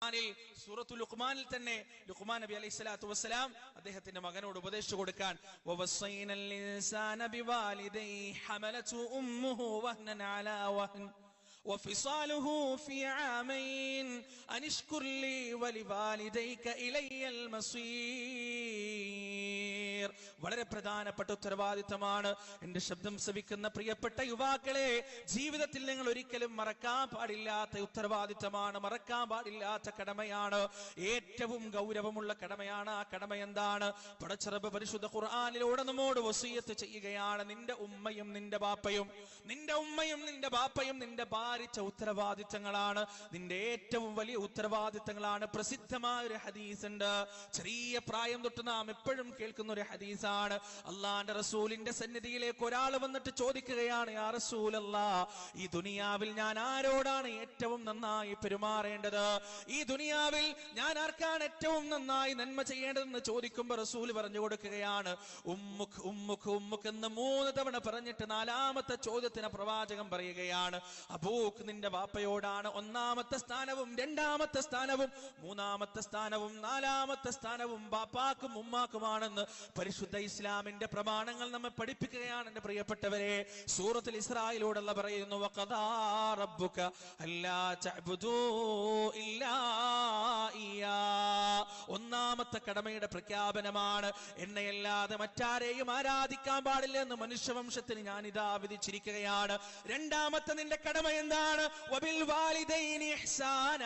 ഖുർആനിൽ സൂറത്തു ലുഖ്മാനിൽ തന്നെ ലുഖ്മാൻ നബി അലൈഹി സ്വലാത്തു വസ്സലാം അദ്ദേഹത്തിന്റെ മകനോട് ഉപദേശിച്ചു കൊടുക്കാൻ وَوَصَّيْنَا الْإِنسَانَ بِوَالِدَيْهِ حَمَلَتْهُ أُمُّهُ وَهْنًا عَلَى وَهْنٍ وفصاله في عامين أن اشكر لي ولوالديك إلي المصير വളരെ പ്രധാനപ്പെട്ട ഉത്തരവാദിത്തമാണ് എന്റെ ശബ്ദം ശ്രവിക്കുന്ന പ്രിയപ്പെട്ട യുവാക്കളെ ജീവിതത്തിൽ നിങ്ങൾ ഒരിക്കലും മറക്കാൻ പാടില്ലാത്ത ഉത്തരവാദിത്തമാണ് മറക്കാൻ പാടില്ലാത്ത കടമയാണ് ഏറ്റവും ഗൗരവമുള്ള കടമയാണ് ആ കടമ എന്താണ് പടച്ചിറപ്പ് പരിശുദ്ധ ഖുർആാനിലൂടെ നമ്മോട് വസീയത്ത് ചെയ്യുകയാണ് നിന്റെ ഉമ്മയും നിന്റെ ബാപ്പയും നിന്റെ ഉമ്മയും നിന്റെ ബാപ്പയും നിന്റെ ഭാരിച്ച ഉത്തരവാദിത്തങ്ങളാണ് നിന്റെ ഏറ്റവും വലിയ ഉത്തരവാദിത്തങ്ങളാണ് പ്രസിദ്ധമായ ഒരു ഹദീസ് ഉണ്ട് ചെറിയ പ്രായം തൊട്ട് നാം എപ്പോഴും കേൾക്കുന്ന ഒരു ഹദീസാണ് അള്ളാന്റെ റസൂലിന്റെ സന്നിധിയിലേക്ക് ഒരാൾ വന്നിട്ട് ചോദിക്കുകയാണ് യാ റസൂലല്ലാ ഈ ദുനിയാവിൽ ഞാൻ ആരോടാണ് ഏറ്റവും നന്നായി പെരുമാറേണ്ടത് ഈ ദുനിയാവിൽ ഞാൻ ആർക്കാണ് ഏറ്റവും നന്നായി നന്മ ചെയ്യേണ്ടതെന്ന് ചോദിക്കുമ്പോൾ റസൂൽ പറഞ്ഞു കൊടുക്കുകയാണ് ഉമ്മുഖ് ഉമ്മുഖ് ഉമ്മുഖ് എന്ന് മൂന്ന് തവണ പറഞ്ഞിട്ട് നാലാമത്തെ ചോദ്യത്തിന് പ്രവാചകം പറയുകയാണ് അബൂക്ക് നിന്റെ വാപ്പയോടാണ് ഒന്നാമത്തെ സ്ഥാനവും രണ്ടാമത്തെ സ്ഥാനവും മൂന്നാമത്തെ സ്ഥാനവും നാലാമത്തെ സ്ഥാനവും ബാപ്പാക്കും ഉമ്മാക്കുമാണെന്ന് പരിശുദ്ധ ഇസ്ലാമിന്റെ പ്രമാണങ്ങൾ നമ്മെ പഠിപ്പിക്കുകയാണ് എന്റെ പ്രിയപ്പെട്ടവരെ സൂറത്തിൽ ഇസ്രായേലോടുള്ള പറയുന്നു വഖദാ റബ്ബുക അല്ലാ തഅ്ബുദൂ ഇല്ലാ ഇയ്യാ ഒന്നാമത്തെ കടമയുടെ പ്രഖ്യാപനമാണ് എന്നെയല്ലാതെ മറ്റാരെയും ആരാധിക്കാൻ പാടില്ല എന്ന് മനുഷ്യവംശത്തിന് ഞാൻ ഇതാ വിധിച്ചിരിക്കുകയാണ് രണ്ടാമത്തെ നിന്റെ കടമ എന്താണ് വബിൽ വാലിദൈനി ഇഹ്സാനാ.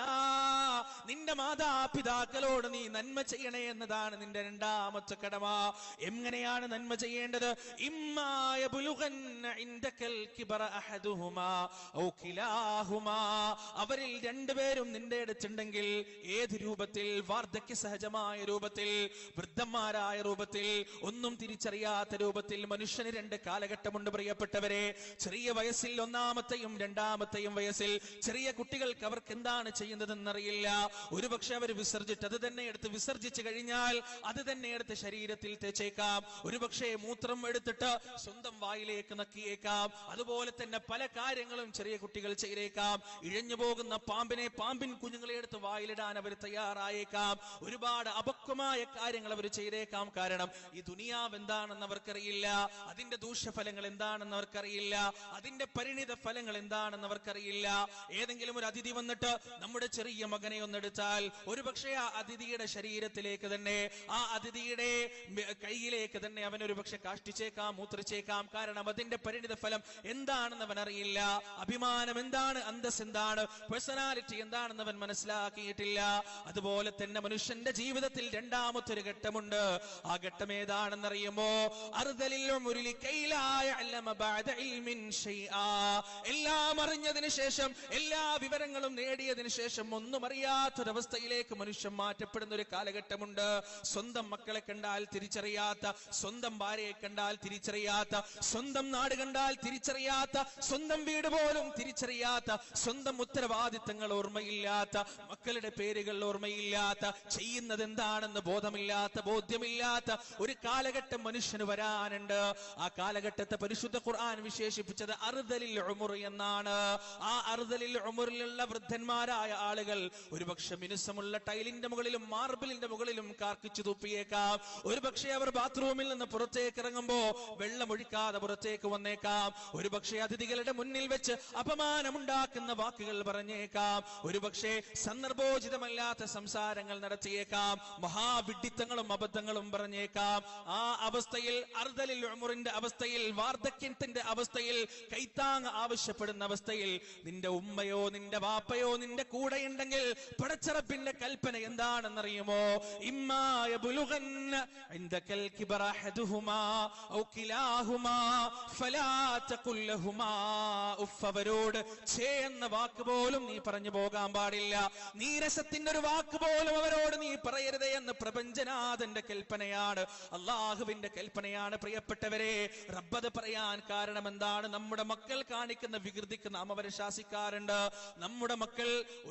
നിന്റെ മാതാപിതാക്കളോട് നീ നന്മ ചെയ്യണേ എന്നതാണ് നിന്റെ രണ്ടാമത്തെ കടമ എങ്ങനെയാണ് നന്മ ചെയ്യേണ്ടത് ഇമ്മായ ബുലുഗന്ന ഇൻദകൽ കിബറ അഹദുഹുമാ ഔ കിലാഹുമാ അവരിൽ രണ്ടുപേരും നിന്റെ അടുത്തുണ്ടെങ്കിൽ ഏത് രൂപത്തിൽ വാർദ്ധക്യ സഹജമായ രൂപത്തിൽ വൃദ്ധന്മാരായ രൂപത്തിൽ ഒന്നും തിരിച്ചറിയാത്ത രൂപത്തിൽ മനുഷ്യന് രണ്ട് കാലഘട്ടമുണ്ട് പ്രിയപ്പെട്ടവരെ ചെറിയ വയസ്സിൽ ഒന്നാമത്തെയും രണ്ടാമത്തെയും വയസ്സിൽ ചെറിയ കുട്ടികൾക്ക് അവർക്ക് എന്താണ് ചെയ്യുന്നതെന്നറിയില്ല ഒരുപക്ഷെ അവർ വിസർജിട്ട് അത് തന്നെ എടുത്ത് വിസർജിച്ചു കഴിഞ്ഞാൽ അത് തന്നെ എടുത്ത് ശരീരത്തിൽ തേച്ചേക്കാം ഒരുപക്ഷെ മൂത്രം എടുത്തിട്ട് സ്വന്തം വായിലേക്ക് നക്കിയേക്കാം അതുപോലെ തന്നെ പല കാര്യങ്ങളും ചെറിയ കുട്ടികൾ ചെയ്തേക്കാം ഇഴഞ്ഞു പോകുന്ന പാമ്പിനെ പാമ്പിൻ കുഞ്ഞുങ്ങളെ എടുത്ത് വായിലിടാൻ അവർ തയ്യാറായേക്കാം ഒരുപാട് അപക്വമായ കാര്യങ്ങൾ അവർ ചെയ്തേക്കാം കാരണം ഈ ദുനിയാവ് എന്താണെന്ന് അവർക്കറിയില്ല അതിന്റെ ദൂഷ്യഫലങ്ങൾ എന്താണെന്ന് അവർക്കറിയില്ല അതിന്റെ പരിണിത ഫലങ്ങൾ എന്താണെന്ന് അവർക്കറിയില്ല ഏതെങ്കിലും ഒരു അതിഥി വന്നിട്ട് നമ്മുടെ ചെറിയ മകനെ ഒന്നെടുത്താൽ ഒരുപക്ഷെ ആ അതിഥിയുടെ ശരീരത്തിലേക്ക് തന്നെ ആ അതിഥിയുടെ മ- കൈയിലേക്ക് തന്നെ അവൻ ഒരുപക്ഷെ കാഷ്ടിച്ചേക്കാം മൂത്രിച്ചേക്കാം കാരണം അതിന്റെ പരിണിത ഫലം എന്താണെന്ന് അവൻ അറിയില്ല അഭിമാനം എന്താണ് അന്തസ് എന്താണ് പേഴ്സണാലിറ്റി എന്താണെന്ന് അവൻ മനസ്സിലാക്കിയിട്ടില്ല അതുപോലെ തന്നെ മനുഷ്യന്റെ ജീവിതത്തിൽ രണ്ടാമത്തെ ഒരു ഘട്ടമുണ്ട് ആ ഘട്ടം ഏതാണെന്നറിയുമോ അറുതലിൽ മുരുളി കൈലായ അല്ലമ ബഅദ ഇൽമിൻ ഷൈആ. എല്ലാം അറിഞ്ഞതിന് ശേഷം എല്ലാ വിവരങ്ങളും നേടിയതിനു ശേഷം ഒന്നും അറിയാത്തൊരവസ്ഥയിലേക്ക് മനുഷ്യൻ മാറ്റപ്പെടുന്ന ഒരു കാലഘട്ടമുണ്ട് സ്വന്തം മക്കളെ കണ്ടാൽ തിരിച്ചറിയാത്ത സ്വന്തം ഭാര്യയെ കണ്ടാൽ തിരിച്ചറിയാത്ത സ്വന്തം നാട് കണ്ടാൽ തിരിച്ചറിയാത്ത സ്വന്തം വീട് പോലും തിരിച്ചറിയാത്ത സ്വന്തം ഉത്തരവാദിത്തങ്ങൾ ഓർമ്മയില്ലാത്ത മക്കളുടെ പേരുകൾ ഓർമ്മയില്ലാത്ത ചെയ്യുന്നത് എന്താണെന്ന് ബോധമില്ലാത്ത ബോധ്യമില്ലാത്ത ഒരു കാലഘട്ടം മനുഷ്യന് വരാനുണ്ട് ആ കാലഘട്ടത്തെ പരിശുദ്ധ ഖുർആൻ വിശേഷിപ്പിച്ചത് അറുതലിൽ ഉമുർ എന്നാണ് ആ അറുതലിൽ ഉമുറിലുള്ള വൃദ്ധന്മാരായ ആളുകൾ ഒരുപക്ഷെ മിനുസമുള്ള ടൈലിന്റെ മുകളിലും മാർബിളിന്റെ മുകളിലും കാർക്കിച്ചു തുപ്പിയേക്കാം ഒരുപക്ഷെ അവർ ബാത്റൂമിൽ നിന്ന് പുറത്തേക്ക് ഇറങ്ങുമ്പോ വെള്ളമൊഴിക്കാതെ പുറത്തേക്ക് വന്നേക്കാം ഒരുപക്ഷെ അതിഥികളുടെ മുന്നിൽ വെച്ച് അപമാനമുണ്ടാക്കുന്ന വാക്കുകൾ പറഞ്ഞേക്കാം ഒരുപക്ഷെ സന്ദർഭോചിതമല്ലാത്ത സംസാരങ്ങൾ നടത്തിയേക്കാം മഹാവിഡിത്തങ്ങളും അബദ്ധങ്ങളും പറഞ്ഞേക്കാം ആ അവസ്ഥയിൽ അർദലിൽ ഉമറിന്റെ അവസ്ഥയിൽ വാർദ്ധക്യത്തിന്റെ അവസ്ഥയിൽ കൈത്താങ് ആവശ്യപ്പെടുന്ന അവസ്ഥയിൽ നിന്റെ ഉമ്മയോ നിന്റെ വാപ്പയോ നിന്റെ കൂടെയുണ്ടെങ്കിൽ പടച്ചറപ്പിന്റെ കൽപ്പന എന്താണെന്നറിയുമോ ഇമ്മായ ബുലുഗന്ന ഇൻദകൽ കിബറ അഹദുഹുമാ ഔ കിലാഹുമാ ഫലാ തഖുൽ ലഹുമാ ഉഫ് അവരോട് ഛേ എന്ന വാക്ക് പോലും നീ പറഞ്ഞു പോകാൻ പാടില്ല നീരസത്തിന്റെ ഒരു വാക്ക് പോലും അവരോട് നീ പറയരുതേ എന്ന് പ്രപഞ്ചനാഥന്റെ കൽപ്പനയാണ് അള്ളാഹുവിന്റെ കൽപ്പനയാണ് പ്രിയപ്പെട്ടവരെ റബ്ബത് പറയാൻ കാരണം എന്താണ് നമ്മുടെ മക്കൾ കാണിക്കുന്ന വികൃതിക്ക് നാം അവരെ ശാസിക്കാറുണ്ട് നമ്മുടെ മക്കൾ ഒരേ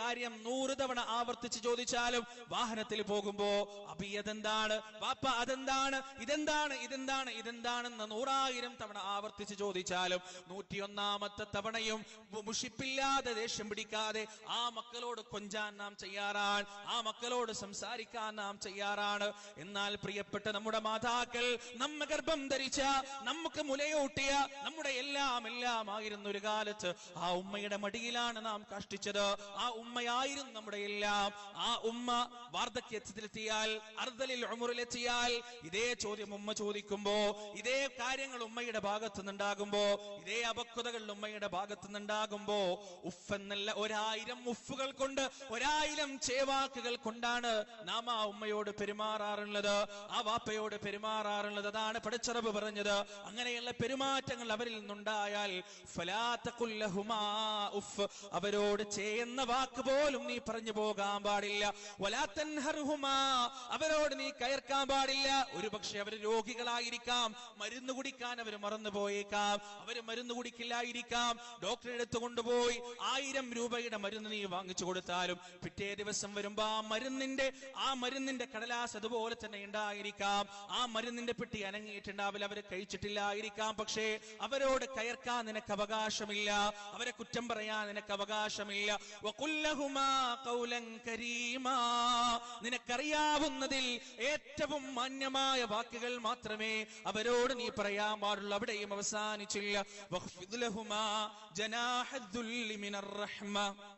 കാര്യം നൂറ് തവണ ആവർത്തിച്ച് ചോദിച്ചാലും വാഹനത്തിൽ പോകുമ്പോ അബി അതെന്താണ് വാപ്പ അതെന്താണ് ഇതെന്താണ് ഇതെന്താണ് ഇതെന്താണെന്ന് നൂറായിരം തവണ ആവർത്തിച്ച് ചോദിച്ചാലും നൂറ്റിയൊന്നാമത്തെ തവണയും മു- മുഷിപ്പില്ലാതെ ദേഷ്യം പിടിക്കാതെ ആ മക്കളോട് കൊഞ്ചാൻ നാം ചെയ്യാറാണ് ആ മക്കളോട് സംസാരിക്കാൻ നാം ചെയ്യാറാണ് എന്നാൽ പ്രിയപ്പെട്ട നമ്മുടെ മാതാക്കൾ നമ്മ ഗർഭം ധരിച്ച നമുക്ക് മുലയൂട്ടിയ നമ്മുടെ എല്ലാം എല്ലാം ആയിരുന്ന ഒരു കാലത്ത് ആ ഉമ്മയുടെ മടിയിലാണ് നാം കഷ്ടിച്ചത് ആ ഉമ്മയായിരുന്നു നമ്മുടെ എല്ലാം ആ ഉമ്മ വാർദ്ധക്യത്തിലെത്തിയാൽ അർദ്ധലിൽ ഉമുറിലെത്തിയാൽ ഇതേ ചോദ്യം ഉമ്മ ചോദിക്കുമ്പോ ഇതേ കാര്യങ്ങൾ ഉമ്മയുടെ ഭാഗത്തു നിന്നുണ്ടാകുമ്പോ ഇതേ അപക്വതകൾ ഉമ്മയുടെ ഭാഗത്തു നിന്നുണ്ടാകുമ്പോ ഉഫ് എന്നല്ല ഒരായിരം ഉഫുകൾ കൊണ്ട് ഒരായിരം ചേവാക്കുകൾ കൊണ്ടാണ് നാം ആ ഉമ്മയോട് പെരുമാറാറുള്ളത് ആ വാപ്പയോട് പെരുമാറാറുള്ളത് അതാണ് പഠിച്ചറബ് പറഞ്ഞത് അങ്ങനെയുള്ള പെരുമാറ്റങ്ങൾ അവരിൽ നിന്നുണ്ടായാൽ ഫലാ തഖുൽ ലഹുമാ ഉഫ് അവരോട് ചെയ്യുന്ന വാക്ക് പോലും നീ പറഞ്ഞു പോകാൻ പാടില്ല വലാ തൻഹർഹുമാ അവരോട് നീ കയർക്കാൻ പാടില്ല ഒരു പക്ഷെ അവർ രോഗികളായിരിക്കാം മരുന്ന് കുടിക്കാൻ അവർ മറന്നു പോയേക്കാം അവർ മരുന്ന് കുടിക്കില്ലായിരിക്കാം ഡോക്ടറെ അടുത്ത് കൊണ്ടുപോയി ആയിരം രൂപയുടെ മരുന്ന് നീ വാങ്ങിച്ചു കൊടുത്താലും പിറ്റേ ദിവസം വരുമ്പോ ആ മരുന്നിന്റെ ആ മരുന്നിന്റെ കടലാസ് അതുപോലെ തന്നെ ഉണ്ടായിരിക്കാം ആ മരുന്നിന്റെ പെട്ടി അനങ്ങിയിട്ടുണ്ടാവില്ല അവരെ കഴിച്ചിട്ടില്ലായിരിക്കാം പക്ഷേ അവരോട് കയർക്കാൻ നിനക്ക് അവകാശമില്ല അവരെ കുറ്റം പറയാൻ നിനക്ക് അവകാശമില്ല വഖുല്ലഹുമാ ഖൗലൻ കരീമാ നിനക്കറിയാവുന്നതിൽ ഏറ്റവും മാന്യമായ വാക്കുകൾ മാത്രമേ അവരോട് നീ പറയാൻ പാടുള്ളൂ അവിടെയും അവസാനിച്ചില്ല വഖ്ഫിദ് ലഹുമാ ജനാഹദ്ദുല്ലി മിനർ റഹ്മ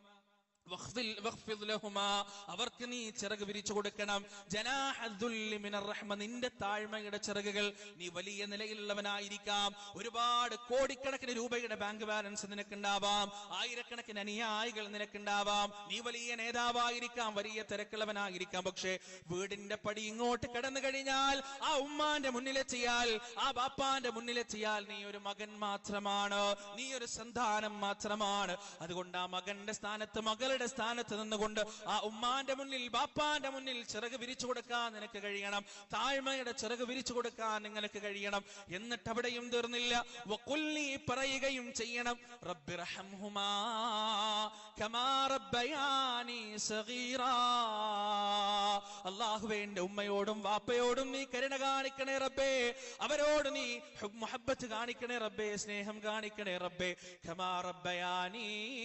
വഖ്ഫിൽ- വഖ്ഫിദ് ലഹുമാ. അവർക്ക് നീ ചിറക് വിരിച്ചു കൊടുക്കണം ജനാഹദ്ദുല്ലി മിനർ റഹ്മ. നിന്റെ താഴ്മയുടെ ചിറകുകൾ നീ വലിയ നിലയിലുള്ളവനായിരിക്കാം ഒരുപാട് കോടിക്കണക്കിന് രൂപയുടെ ബാങ്ക് ബാലൻസ് നിനക്കുണ്ടാവാം ആയിരക്കണക്കിന് അനുയായികൾ നിനക്കുണ്ടാവാം നീ വലിയ നേതാവായിരിക്കാം വലിയ തിരക്കുള്ളവനായിരിക്കാം പക്ഷേ വീടിന്റെ പടി ഇങ്ങോട്ട് കടന്നു കഴിഞ്ഞാൽ ആ ഉമ്മാന്റെ മുന്നിലെത്തിയാൽ ആ ബാപ്പാന്റെ മുന്നിലെത്തിയാൽ നീ ഒരു മകൻ മാത്രമാണ് നീ ഒരു സന്താനം മാത്രമാണ് അതുകൊണ്ട് ആ മകന്റെ സ്ഥാനത്ത് മകളുടെ സ്ഥാനത്ത് നിന്നുകൊണ്ട് ആ ഉമ്മാന്റെ മുന്നിൽ ബാപ്പാന്റെ മുന്നിൽ ചിറക് വിരിച്ചു കൊടുക്കാൻ നിനക്ക് കഴിയണം താഴ്മയുടെ ചിറക് വിരിച്ചു കൊടുക്കാൻ നിങ്ങൾക്ക് കഴിയണം എന്നിട്ട് അവിടെയും തീർന്നില്ല വഖുൽ നീ പറയുകയും ചെയ്യണം റബ്ബിർഹംഹുമാ കമാ റബ്ബയാനി സഗീറാ അള്ളാഹുവേ എന്റെ ഉമ്മയോടും വാപ്പയോടും നീ കരുണ കാണിക്കണേ റബ്ബേ അവരോട് നീ ഹുബ് മുഹബ്ബത്ത് കാണിക്കണേ റബ്ബേ സ്നേഹം കാണിക്കണേ റബ്ബേ ഖമാ റബ്ബയാനി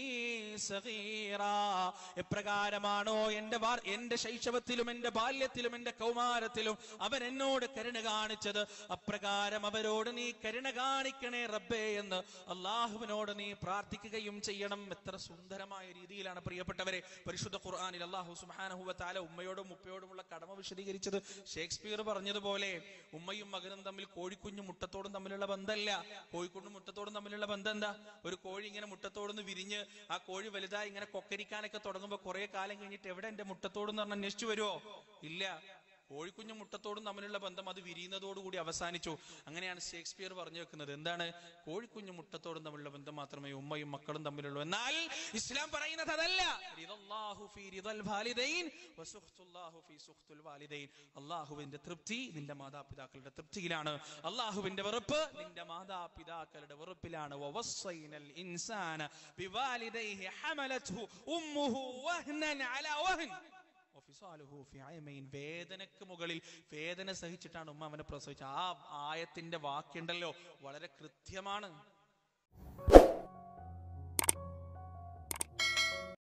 സഗീറാ എപ്രകാരമാണോ എന്റെ വാർ എന്റെ ശൈശവത്തിലും എന്റെ ബാല്യത്തിലും എന്റെ കൗമാരത്തിലും അവൻ എന്നോട് കരുണ കാണിച്ചത് അപ്രകാരം അവരോട് നീ കരുണ കാണിക്കണേ റബ്ബേ എന്ന് അള്ളാഹുവിനോട് നീ പ്രാർത്ഥിക്കുകയും ചെയ്യണം എത്ര സുന്ദരമായ രീതിയിലാണ് പ്രിയപ്പെട്ടവരെ പരിശുദ്ധ ഖുർആനിൽ അള്ളാഹു സുബ്ഹാനഹു വതആല ഉമ്മയോടും ഉപ്പയോടുമുള്ള കടമ വിശദീകരിച്ചത് ഷേക്സ്പിയർ പറഞ്ഞതുപോലെ ഉമ്മയും മകനും തമ്മിൽ കോഴിക്കുഞ്ഞും മുട്ടത്തോടും തമ്മിലുള്ള ബന്ധമല്ല കോഴിക്കുഞ്ഞും മുട്ടത്തോടും തമ്മിലുള്ള ബന്ധം എന്താ ഒരു കോഴി ഇങ്ങനെ മുട്ടത്തോടുന്ന് വിരിഞ്ഞ് ആ കോഴി വലുതായി ഇങ്ങനെ കൊക്കരിക്കാനൊക്കെ തുടങ്ങുമ്പോ കുറെ കാലം കഴിഞ്ഞിട്ട് എവിടെ എന്റെ മുട്ടത്തോടെന്ന് പറഞ്ഞാൽ അന്വേഷിച്ചു വരുമോ ഇല്ല കോഴിക്കുഞ്ഞും മുട്ടത്തോടും തമ്മിലുള്ള ബന്ധം അത് വിരിയുന്നതോടുകൂടി അവസാനിച്ചു അങ്ങനെയാണ് ഷേക്സ്പിയർ പറഞ്ഞു വെക്കുന്നത് എന്താണ് കോഴിക്കുഞ്ഞും മുട്ടത്തോടും തമ്മിലുള്ള ബന്ധം മാത്രമേ ഉമ്മയും മക്കളും തമ്മിലുള്ളൂ എന്നാൽ ഇസ്ലാം പറയുന്നത് അതല്ല റിദല്ലാഹു ഫീ റിദൽ വാലിദൈൻ വസുഖ്തുല്ലാഹു ഫീ സുഖ്തുൽ വാലിദൈൻ അള്ളാഹുവിന്റെ തൃപ്തി നിന്റെ മാതാപിതാക്കളുടെ തൃപ്തിയിലാണ് അള്ളാഹുവിന്റെ വെറുപ്പ് നിന്റെ മാതാപിതാക്കളുടെ വെറുപ്പിലാണ് വവസ്സൈനൽ ഇൻസാന ബിവാലിദൈഹി ഹമലത്ഹു ഉമ്മുഹു വഹ്നൻ അലാ വഹ്ൻ വഫിസാലുഹു ഫി അയമൈൻ. വേദനക്ക് മുകളിൽ വേദന സഹിച്ചിട്ടാണ് ഉമ്മ അവനെ പ്രസവിച്ചത് ആ ആയത്തിന്റെ വാക്കുണ്ടല്ലോ വളരെ കൃത്യമാണ്